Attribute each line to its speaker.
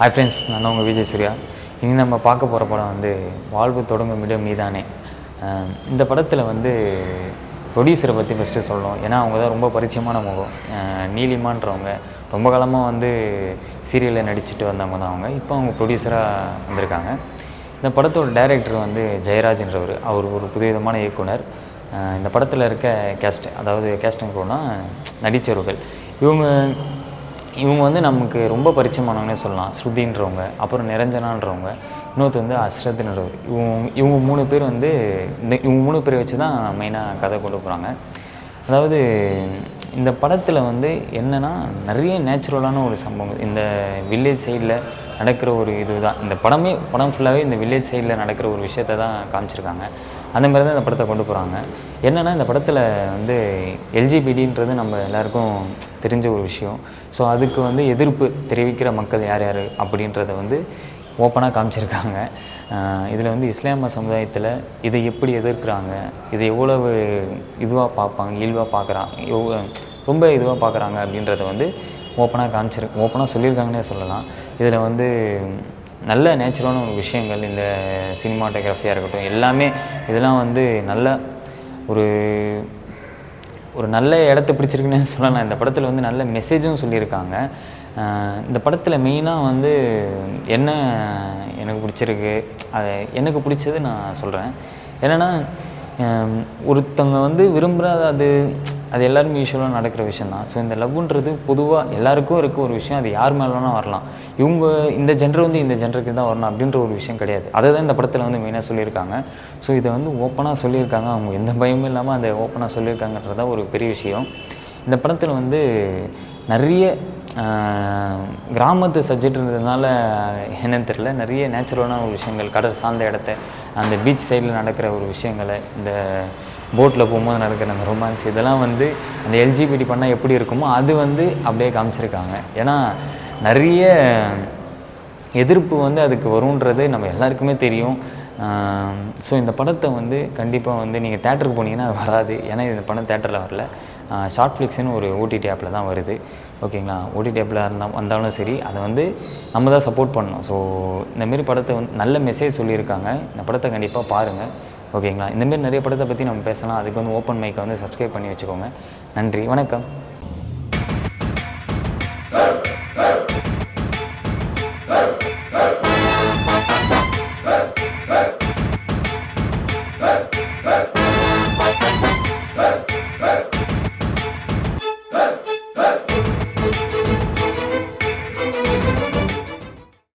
Speaker 1: hi friends நான் தான் உங்கள் விஜய் சூர்யா இனி நம்ம பார்க்க போகிற படம் வந்து வாழ்வு தொடங்கும் இடம் நீதானே அஹ் இந்த படத்தில் வந்து ப்ரொடியூசரை பற்றி ஃபஸ்ட்டு சொல்லணும் ஏன்னா அவங்க தான் ரொம்ப பரிச்சயமான முகம் அஹ் நீலிமான்றவங்க ரொம்ப காலமாக வந்து சீரியலில் நடிச்சுட்டு வந்தவங்க தான் அவங்க இப்போ அவங்க ப்ரொடியூசராக வந்திருக்காங்க இந்த படத்தோட டைரக்டர் வந்து ஜெயராஜ்ன்றவர் அவர் ஒரு புதுவிதமான இயக்குனர் அஹ் இந்த படத்தில் இருக்க கேஸ்ட் அதாவது கேஸ்டிங் க்ரூனா நடிச்சவர்கள் இவங்க இவங்க வந்து நமக்கு ரொம்ப பரிச்சயமானவங்கன்னே சொல்லலாம் ஸ்ருதின்றவங்க அப்புறம் நிரஞ்சனான்றவங்க இன்னொருத்தர் வந்து அஸ்ரத்ன்றவர் இவங்க இவங்க மூணு பேர் வந்து இந்த இவங்க மூணு பேரை வச்சு தான் மெயினாக கதை கொண்டு போகிறாங்க அதாவது இந்த படத்தில் வந்து என்னென்னா நிறைய நேச்சுரலான ஒரு சம்பவம் இந்த வில்லேஜ் சைடில் நடக்கிற ஒரு இதுதான் இந்த படமே படம் ஃபுல்லாகவே இந்த வில்லேஜ் சைடில் நடக்கிற ஒரு விஷயத்தை தான் காமிச்சிருக்காங்க அந்த மாதிரி தான் இந்த படத்தை கொண்டு போகிறாங்க என்னென்னா இந்த படத்தில் வந்து எல்ஜிபிடின்றது நம்ம எல்லாருக்கும் தெரிஞ்ச ஒரு விஷயம் ஸோ அதுக்கு வந்து எதிர்ப்பு தெரிவிக்கிற மக்கள் யார் யார் அப்படின்றத வந்து ஓப்பனாக காமிச்சிருக்காங்க இதில் வந்து இஸ்லாமிய சமுதாயத்தில் இதை எப்படி எதிர்க்கிறாங்க இதை எவ்வளவு இதுவாக பார்ப்பாங்க இழிவாக பார்க்குறாங்க ரொம்ப இதுவாக பார்க்குறாங்க அப்படின்றத வந்து ஓப்பனாக காமிச்சிரு ஓப்பனாக சொல்லியிருக்காங்கன்னே சொல்லலாம் இதில் வந்து நல்ல நேச்சுரலான ஒரு விஷயங்கள் இந்த சினிமாட்டோகிராஃபியாக இருக்கட்டும் எல்லாமே இதெல்லாம் வந்து நல்ல ஒரு ஒரு நல்ல இடத்த பிடிச்சிருக்குன்னு சொல்லலாம் இந்த படத்தில் வந்து நல்ல மெசேஜும் சொல்லியிருக்காங்க அஹ் இந்த படத்தில் மெயினாக வந்து என்ன எனக்கு பிடிச்சிருக்கு அது எனக்கு பிடிச்சது நான் சொல்கிறேன் என்னென்னா ஒருத்தவங்க வந்து விரும்புகிற அது அது எல்லாருமே யூஸ்வலாக நடக்கிற விஷயம் தான் ஸோ இந்த லவ்ன்றது பொதுவாக எல்லாருக்கும் இருக்க ஒரு விஷயம் அது யார் மேலே வேணால் வரலாம் இவங்க இந்த ஜென்டர் வந்து இந்த ஜென்டருக்கு தான் வரணும் அப்படின்ற ஒரு விஷயம் கிடையாது அதை தான் இந்த படத்தில் வந்து மெயினாக சொல்லியிருக்காங்க ஸோ இதை வந்து ஓப்பனாக சொல்லியிருக்காங்க அவங்க எந்த பயமும் இல்லாமல் அதை ஓப்பனாக சொல்லியிருக்காங்கன்றதா ஒரு பெரிய விஷயம் இந்த படத்தில் வந்து நிறைய ஆஹ், கிராமத்து சப்ஜெக்ட் இருந்ததுனால என்னன்னு தெரியல நிறைய நேச்சுரலான ஒரு விஷயங்கள் கடல் சார்ந்த இடத்த அந்த பீச் சைடில் நடக்கிற ஒரு விஷயங்களை இந்த போட்டில் போகும்போது நடக்கிற அந்த ரொமான்ஸ் இதெல்லாம் வந்து அந்த எல்ஜிபிடி பண்ணால் எப்படி இருக்குமோ அது வந்து அப்படியே காமிச்சிருக்காங்க ஏன்னா நிறைய எதிர்ப்பு வந்து அதுக்கு வரும்ன்றது நம்ம எல்லாருக்குமே தெரியும் ஸோ இந்த படத்தை வந்து கண்டிப்பாக வந்து நீங்கள் தேட்டருக்கு போனீங்கன்னா அது வராது ஏன்னா இந்த படம் தேட்டரில் வரல ஷார்ட் ஃப்ளிக்ஸ்னு ஒரு ஓடிடி ஆப்பில் தான் வருது ஓகேங்களா ஓடிடி ஆப்பில் இருந்தால் வந்தாலும் சரி அதை வந்து நம்ம தான் சப்போர்ட் பண்ணணும் ஸோ இந்தமாரி படத்தை வந்து நல்ல மெசேஜ் சொல்லியிருக்காங்க இந்த படத்தை கண்டிப்பாக பாருங்கள் ஓகேங்களா இந்தமாரி நிறைய படத்தை பற்றி நம்ம பேசலாம் அதுக்கு வந்து ஓப்பன் மைக்கை வந்து சப்ஸ்கிரைப் பண்ணி வச்சுக்கோங்க நன்றி வணக்கம்